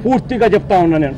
పూర్తిగా చెప్తా ఉన్నా నేను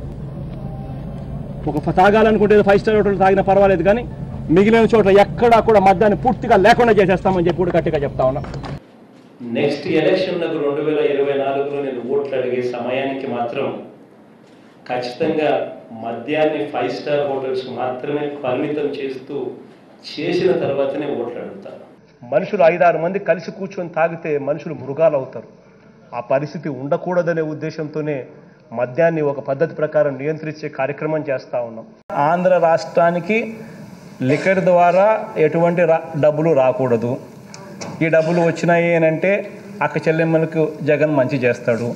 ఒక తాగాలనుకుంటే ఫైవ్ స్టార్ హోటల్ తాగినా పర్వాలేదు కానీ మిగిలిన చోట్ల ఎక్కడా కూడా మద్యాన్ని పూర్తిగా లేకుండా చేసేస్తామని చెప్పి కూడా గట్టిగా చెప్తా ఉన్నా నెక్స్ట్ ఎలక్షన్లకు రెండు వేల ఇరవై నాలుగులో నేను ఓట్లు అడిగే సమయానికి మాత్రం ఖచ్చితంగా మద్యాన్ని ఫైవ్ స్టార్ హోటల్స్ మాత్రమే పరిమితం చేస్తూ చేసిన తర్వాతనే ఓట్లు అడుగుతాను మనుషులు ఐదారు మంది కలిసి కూర్చొని తాగితే మనుషులు మృగాలు అవుతారు ఆ పరిస్థితి ఉండకూడదనే ఉద్దేశంతోనే మద్యాన్ని ఒక పద్ధతి ప్రకారం నియంత్రించే కార్యక్రమం చేస్తూ ఉన్నాం ఆంధ్ర రాష్ట్రానికి లిక్కర్ ద్వారా ఎటువంటి రా డబ్బులు రాకూడదు ఈ డబ్బులు వచ్చినాయి అని అంటే అక్క చెల్లెమ్మలకు జగన్ మంచి చేస్తాడు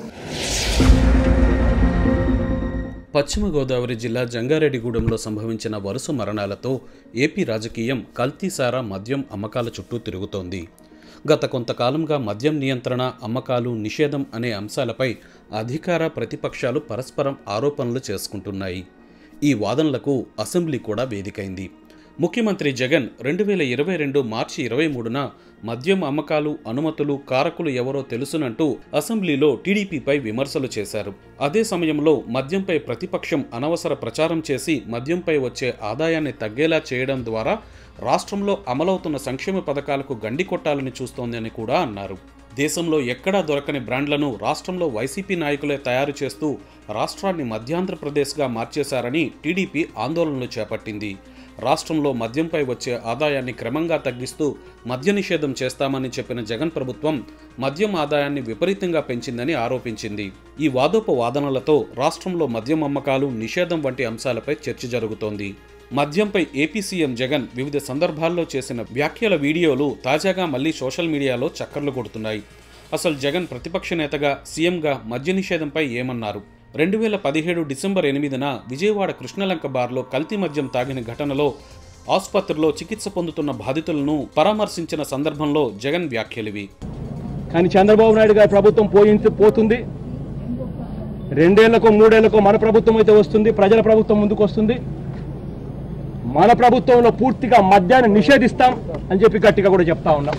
పశ్చిమ గోదావరి జిల్లా జంగారెడ్డిగూడెంలో సంభవించిన వరుస మరణాలతో ఏపీ రాజకీయం కల్తీసారా మద్యం అమ్మకాల చుట్టూ తిరుగుతోంది గత కొంతకాలంగా మద్యం నియంత్రణ అమ్మకాలు నిషేధం అనే అంశాలపై అధికార ప్రతిపక్షాలు పరస్పరం ఆరోపణలు చేసుకుంటున్నాయి ఈ వాదనలకు అసెంబ్లీ కూడా వేదికైంది ముఖ్యమంత్రి జగన్ రెండు వేల ఇరవై రెండు మార్చి ఇరవై మూడున మద్యం అమ్మకాలు అనుమతులు కారకులు ఎవరో తెలుసునంటూ అసెంబ్లీలో టీడీపీపై విమర్శలు చేశారు అదే సమయంలో మద్యంపై ప్రతిపక్షం అనవసర ప్రచారం చేసి మద్యంపై వచ్చే ఆదాయాన్ని తగ్గేలా చేయడం ద్వారా రాష్ట్రంలో అమలవుతున్న సంక్షేమ పథకాలకు గండి కొట్టాలని చూస్తోందని కూడా అన్నారు దేశంలో ఎక్కడా దొరకని బ్రాండ్లను రాష్ట్రంలో వైసీపీ నాయకులే తయారు చేస్తూ రాష్ట్రాన్ని మధ్యాంధ్రప్రదేశ్గా మార్చేశారని టీడీపీ ఆందోళనలు చేపట్టింది రాష్ట్రంలో మద్యంపై వచ్చే ఆదాయాన్ని క్రమంగా తగ్గిస్తూ మద్య నిషేధం చేస్తామని చెప్పిన జగన్ ప్రభుత్వం మద్యం ఆదాయాన్ని విపరీతంగా పెంచిందని ఆరోపించింది ఈ వాదోపవాదనలతో రాష్ట్రంలో మద్యం అమ్మకాలు నిషేధం వంటి అంశాలపై చర్చ జరుగుతోంది మద్యంపై ఏపీ సీఎం జగన్ వివిధ సందర్భాల్లో చేసిన వ్యాఖ్యల వీడియోలు తాజాగా మళ్లీ సోషల్ మీడియాలో చక్కర్లు కొడుతున్నాయి అసలు జగన్ ప్రతిపక్ష నేతగా సీఎంగా మద్య నిషేధంపై ఏమన్నారు రెండు వేల పదిహేడు డిసెంబర్ ఎనిమిదిన విజయవాడ కృష్ణలంక బార్లో కల్తీ మద్యం తాగిన ఘటనలో ఆసుపత్రిలో చికిత్స పొందుతున్న బాధితులను పరామర్శించిన సందర్భంలో జగన్ వ్యాఖ్యలివి కానీ చంద్రబాబు నాయుడు గారి ప్రభుత్వం పోయింది పోతుంది రెండేళ్లకో మూడేళ్లకో మన ప్రభుత్వం అయితే వస్తుంది ప్రజల ప్రభుత్వం ముందుకు వస్తుంది మన ప్రభుత్వంలో పూర్తిగా మద్యాన్ని నిషేధిస్తాం అని చెప్పి గట్టిగా కూడా చెప్తా ఉన్నాం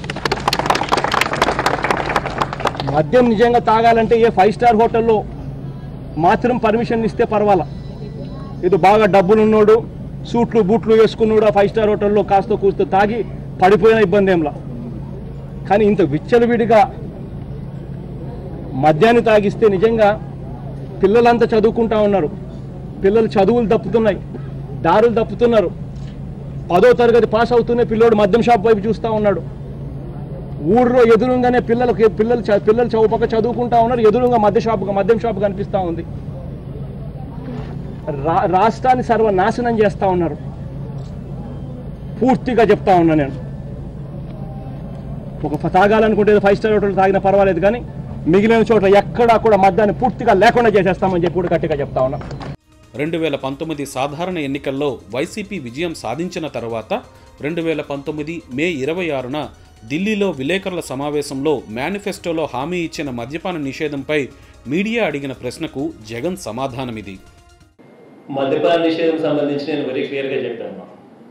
మద్యం నిజంగా తాగాలంటే ఏ ఫైవ్ స్టార్ హోటల్లో మాత్రం పర్మిషన్ ఇస్తే పర్వాలా ఇది బాగా డబ్బులు ఉన్నోడు సూట్లు బూట్లు వేసుకున్నాడు ఆ ఫైవ్ స్టార్ హోటల్లో కాస్త కూస్త తాగి పడిపోయిన ఇబ్బంది ఏంలా కానీ ఇంత విచ్చలవిడిగా మద్యాన్ని తాగిస్తే నిజంగా పిల్లలంతా చదువుకుంటా ఉన్నారు పిల్లలు చదువులు తప్పుతున్నాయి దారులు తప్పుతున్నారు పదో తరగతి పాస్ అవుతూనే పిల్లోడు మద్యం షాప్ వైపు చూస్తూ ఉన్నాడు ఊళ్ళో ఎదురుగానే పిల్లలకు పిల్లలు చ- పిల్లలు చౌపక్క చదువుకుంటా ఉన్నారు ఎదురుగా మద్య షాప్ మద్యం షాప్ కనిపిస్తూ ఉంది రా రాష్ట్రాన్ని సర్వనాశనం చేస్తూ ఉన్నారు పూర్తిగా చెప్తా ఉన్నా నేను ఒక తాగాలనుకుంటే ఫైవ్ స్టార్ హోటల్ తాగినా పర్వాలేదు కానీ మిగిలిన చోట్ల ఎక్కడా కూడా మద్యాన్ని పూర్తిగా లేకుండా చేసేస్తామని చెప్పి కూడా గట్టిగా చెప్తా ఉన్నా రెండు వేల పంతొమ్మిది సాధారణ ఎన్నికల్లో వైసీపీ విజయం సాధించిన తర్వాత రెండు వేల పంతొమ్మిది మే ఇరవై ఆరున ఢిల్లీలో విలేకరుల సమావేశంలో మేనిఫెస్టోలో హామీ ఇచ్చిన మద్యపాన నిషేధంపై మీడియా అడిగిన ప్రశ్నకు జగన్ సమాధానమిది మద్యపాన నిషేధం సంబంధించి నేను వెరీ క్లియర్గా చెప్పాను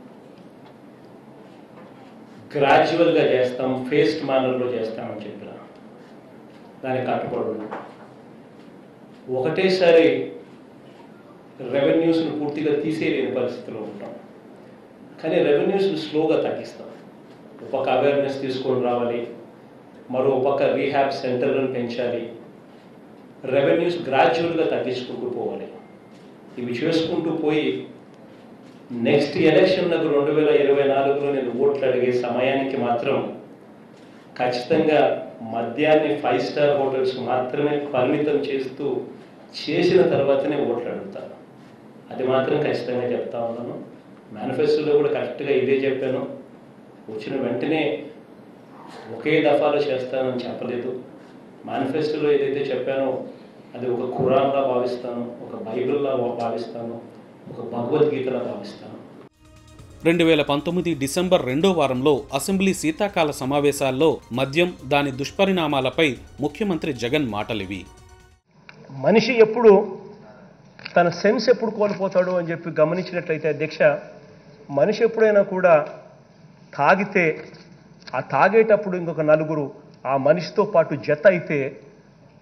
గ్రాడ్యువల్గా చేస్తాం ఫేస్డ్ మేనర్లో చేస్తామని చెప్పిన దానికి కట్టుబడి ఉన్నాం. ఒకటేసారి రెవెన్యూస్ను పూర్తిగా తీసేయలేని పరిస్థితిలో ఉంటాం కానీ రెవెన్యూస్ను స్లోగా తగ్గిస్తాం ఒక పక్క అవేర్నెస్ తీసుకొని రావాలి మరో పక్క రీహాబ్ సెంటర్లను పెంచాలి రెవెన్యూస్ గ్రాడ్యువల్గా తగ్గించుకుంటూ పోవాలి ఇవి చేసుకుంటూ పోయి నెక్స్ట్ ఎలక్షన్లకు రెండు వేల ఇరవై నాలుగులో నేను ఓట్లు అడిగే సమయానికి మాత్రం ఖచ్చితంగా మద్యాన్ని ఫైవ్ స్టార్ హోటల్స్ మాత్రమే పరిమితం చేస్తూ చేసిన తర్వాతనే ఓట్లు అడుగుతాను అది మాత్రం ఖచ్చితంగా చెప్తా ఉన్నాను మేనిఫెస్టోలో కూడా కరెక్ట్గా ఇదే చెప్పాను వచ్చిన వెంటనే ఒకే దఫాలో చేస్తానని చెప్పలేదు మేనిఫెస్టోలో ఏదైతే చెప్పానో అది ఒక ఖురాన్లా భావిస్తాను ఒక బైబిల్లా భావిస్తాను ఒక భగవద్గీతలా భావిస్తాను రెండు వేల పంతొమ్మిది డిసెంబర్ రెండో వారంలో అసెంబ్లీ శీతాకాల సమావేశాల్లో మద్యం దాని దుష్పరిణామాలపై ముఖ్యమంత్రి జగన్ మాటలివి మనిషి ఎప్పుడు తన సెన్స్ ఎప్పుడు కోల్పోతాడు అని చెప్పి గమనించినట్లయితే అధ్యక్ష మనిషి ఎప్పుడైనా కూడా తాగితే ఆ తాగేటప్పుడు ఇంకొక నలుగురు ఆ మనిషితో పాటు జత అయితే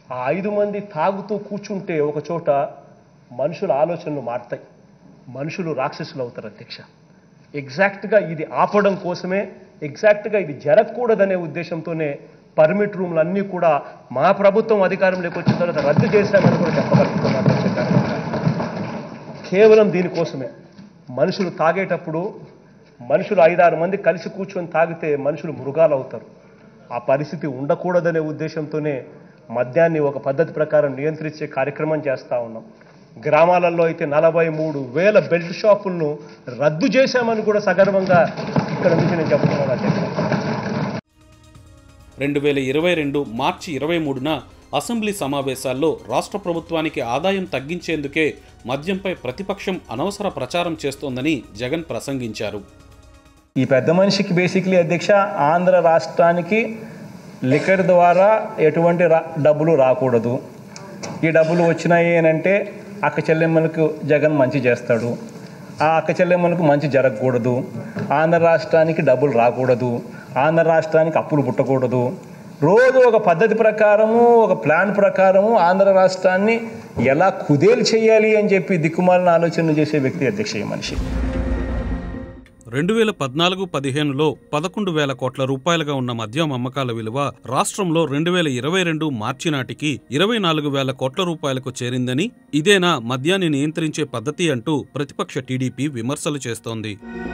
ఆ ఐదు మంది తాగుతూ కూర్చుంటే ఒక చోట మనుషుల ఆలోచనలు మారుతాయి మనుషులు రాక్షసులు అవుతారు అధ్యక్ష ఎగ్జాక్ట్గా ఇది ఆపడం కోసమే ఎగ్జాక్ట్గా ఇది జరగకూడదనే ఉద్దేశంతోనే పర్మిట్ రూమ్లు అన్నీ కూడా మా ప్రభుత్వం అధికారంలోకి వచ్చిన తర్వాత రద్దు చేశామని కూడా చెప్పగలుగుతున్నాను అధ్యక్ష కేవలం దీనికోసమే మనుషులు తాగేటప్పుడు మనుషులు ఐదారు మంది కలిసి కూర్చొని తాగితే మనుషులు మృగాలు అవుతారు ఆ పరిస్థితి ఉండకూడదనే ఉద్దేశంతోనే మద్యాన్ని ఒక పద్ధతి ప్రకారం నియంత్రించే కార్యక్రమం చేస్తూ ఉన్నాం గ్రామాలలో అయితే నలభై మూడు వేల బెల్ట్ షాపులను రద్దు చేశామని కూడా సగర్వంగా ఇక్కడ నుంచి నేను చెప్తున్నాను అధ్యక్ష రెండు వేల ఇరవై రెండు మార్చి ఇరవై మూడున అసెంబ్లీ సమావేశాల్లో రాష్ట్ర ప్రభుత్వానికి ఆదాయం తగ్గించేందుకే మద్యంపై ప్రతిపక్షం అనవసర ప్రచారం చేస్తోందని జగన్ ప్రసంగించారు ఈ పెద్ద మనిషికి బేసిక్లీ అధ్యక్ష ఆంధ్ర రాష్ట్రానికి లిక్కర్ ద్వారా ఎటువంటి రా డబ్బులు రాకూడదు ఈ డబ్బులు వచ్చినాయి అని అంటే అక్క చెల్లెమ్మలకు జగన్ మంచి చేస్తాడు ఆ అక్క చెల్లెమ్మలకు మంచి జరగకూడదు ఆంధ్ర రాష్ట్రానికి డబ్బులు రాకూడదు ఆంధ్ర రాష్ట్రానికి అప్పులు పుట్టకూడదు రోజు ఒక పద్ధతి ప్రకారము ఒక ప్లాన్ ప్రకారము ఆంధ్ర రాష్ట్రాన్ని ఎలా కుదేలు చేయాలి అని చెప్పి దిక్కుమాలిన ఆలోచనలు చేసే వ్యక్తి అధ్యక్ష ఈ మనిషి రెండు వేల పద్నాలుగు పదిహేనులో పదకొండు వేల కోట్ల రూపాయలుగా ఉన్న మద్యం అమ్మకాల విలువ రాష్ట్రంలో రెండు వేల ఇరవై రెండు మార్చి నాటికి ఇరవై నాలుగు వేల కోట్ల రూపాయలకు చేరిందని ఇదేనా మద్యాన్ని నియంత్రించే పద్ధతి అంటూ ప్రతిపక్ష టీడీపీ విమర్శలు చేస్తోంది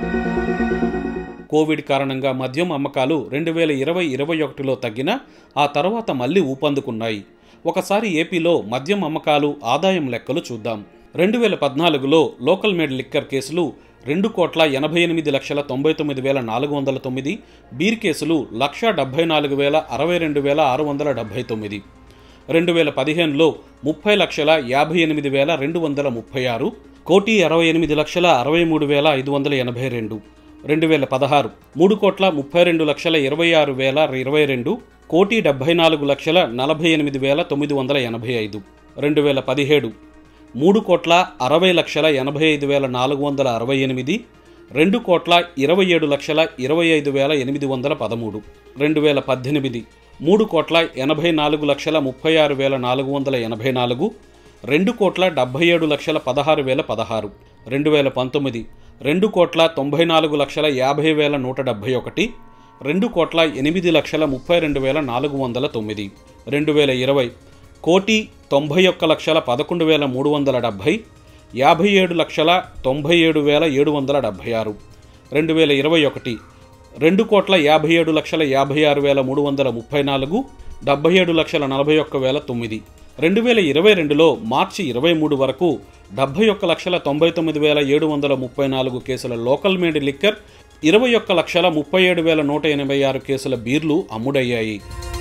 కోవిడ్ కారణంగా మద్యం అమ్మకాలు రెండు వేల ఇరవై ఇరవై ఒకటిలో తగ్గినా ఆ తర్వాత మళ్లీ ఊపందుకున్నాయి ఒకసారి ఏపీలో మద్యం అమ్మకాలు ఆదాయం లెక్కలు చూద్దాం రెండు వేల పద్నాలుగులో లోకల్ మేడ్ లిక్కర్ కేసులు రెండు కోట్ల ఎనభై ఎనిమిది లక్షల తొంభై తొమ్మిది వేల నాలుగు వందల తొమ్మిది బీర్ కేసులు లక్ష డెబ్బై నాలుగు వేల అరవై రెండు వేల ఆరు వందల డెబ్బై తొమ్మిది రెండు వేల పదిహేనులో ముప్పై లక్షల యాభై ఎనిమిది వేల రెండు వందల ముప్పై ఆరు కోటి అరవై ఎనిమిది లక్షల అరవై మూడు వేల ఐదు వందల ఎనభై రెండు రెండు వేల పదహారు మూడు కోట్ల ముప్పై రెండు లక్షల ఇరవై ఆరు వేల ఇరవై రెండు కోటి డెబ్బై నాలుగు లక్షల నలభై ఎనిమిది వేల తొమ్మిది వందల ఎనభై ఐదు రెండు వేల పదిహేడు మూడు కోట్ల అరవై లక్షల ఎనభై ఐదు వేల నాలుగు వందల అరవై ఎనిమిది రెండు కోట్ల ఇరవై ఏడు లక్షల ఇరవై ఐదు వేల ఎనిమిది వందల పదమూడు రెండు వేల పద్దెనిమిది మూడు కోట్ల ఎనభై నాలుగు లక్షల ముప్పై ఆరు వేల నాలుగు వందల ఎనభై నాలుగు రెండు కోట్ల డెబ్బై ఏడు లక్షల పదహారు వేల పదహారు రెండు వేల పంతొమ్మిది రెండు కోట్ల తొంభై నాలుగు లక్షల యాభై వేల నూట డెబ్బై ఒకటి రెండు కోట్ల ఎనిమిది లక్షల ముప్పై రెండు వేల నాలుగు వందల తొమ్మిది రెండు వేల ఇరవై కోటి తొంభై ఒక్క లక్షల పదకొండు వేల మూడు వందల డెబ్భై యాభై ఏడు లక్షల తొంభై ఏడు వేల ఏడు వందల డెబ్భై ఆరు రెండు వేల ఇరవై ఒకటి రెండు కోట్ల యాభై ఏడు లక్షల యాభై ఆరు వేల మూడు వందల ముప్పై నాలుగు డెబ్బై ఏడు లక్షల నలభై ఒక్క వేల తొమ్మిది రెండు వేల ఇరవై రెండులో మార్చి ఇరవై మూడు వరకు డెబ్బై ఒక్క లక్షల తొంభై తొమ్మిది వేల ఏడు వందల ముప్పై నాలుగు కేసుల లోకల్ మేడ్ లిక్కర్ ఇరవై ఒక్క లక్షల ముప్పై ఏడు వేల నూట ఎనభై ఆరు కేసుల బీర్లు అమ్ముడయ్యాయి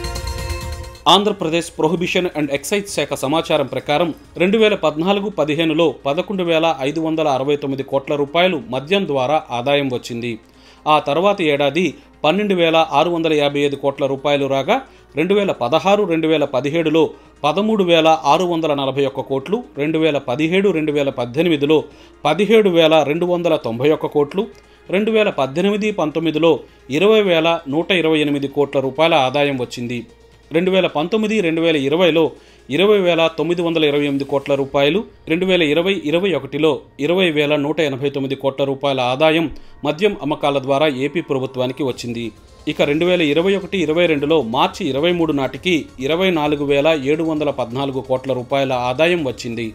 ఆంధ్రప్రదేశ్ ప్రొహిబిషన్ అండ్ ఎక్సైజ్ శాఖ సమాచారం ప్రకారం రెండు వేల పద్నాలుగు పదిహేనులో పదకొండు వేల ఐదు వందల అరవై తొమ్మిది కోట్ల రూపాయలు మద్యం ద్వారా ఆదాయం వచ్చింది ఆ తర్వాత ఏడాది పన్నెండు వేల ఆరు వందల యాభై ఐదు కోట్ల రూపాయలు రాగా రెండు వేల పదహారు రెండు వేల పదిహేడులో పదమూడు వేల ఆరు వందల నలభై ఒక్క కోట్లు రెండు వేల పదిహేడు రెండు వేల పద్దెనిమిదిలో పదిహేడు వేల రెండు వందల తొంభై ఒక్క కోట్లు రెండు వేల పద్దెనిమిది పంతొమ్మిదిలో ఇరవై వేల నూట ఇరవై ఎనిమిది కోట్ల రూపాయల ఆదాయం వచ్చింది రెండు వేల పంతొమ్మిది రెండు వేల ఇరవైలో ఇరవై వేల తొమ్మిది వందల ఇరవై ఎనిమిది కోట్ల రూపాయలు రెండు వేల ఇరవై ఇరవై ఒకటిలో ఇరవై వేల నూట ఎనభై తొమ్మిది కోట్ల రూపాయల ఆదాయం మద్యం అమ్మకాల ద్వారా ఏపీ ప్రభుత్వానికి వచ్చింది ఇక రెండు వేల ఇరవై ఒకటి ఇరవై రెండులో మార్చి ఇరవై మూడు నాటికి ఇరవై నాలుగు వేల ఏడు వందల పద్నాలుగు కోట్ల రూపాయల ఆదాయం వచ్చింది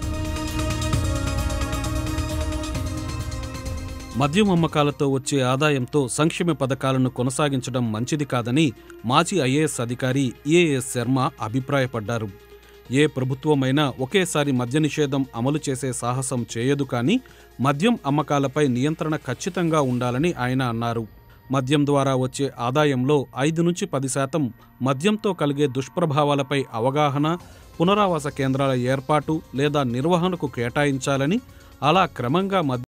మద్యం అమ్మకాలతో వచ్చే ఆదాయంతో సంక్షేమ పథకాలను కొనసాగించడం మంచిది కాదని మాజీ ఐఏఎస్ అధికారి ఏఎస్ శర్మ అభిప్రాయపడ్డారు ఏ ప్రభుత్వమైనా ఒకేసారి మద్య నిషేధం అమలు చేసే సాహసం చేయదు కానీ మద్యం అమ్మకాలపై నియంత్రణ ఖచ్చితంగా ఉండాలని ఆయన అన్నారు మద్యం ద్వారా వచ్చే ఆదాయంలో ఐదు నుంచి పది శాతం మద్యంతో కలిగే దుష్ప్రభావాలపై అవగాహన పునరావాస కేంద్రాల ఏర్పాటు లేదా నిర్వహణకు కేటాయించాలని అలా క్రమంగా మద్య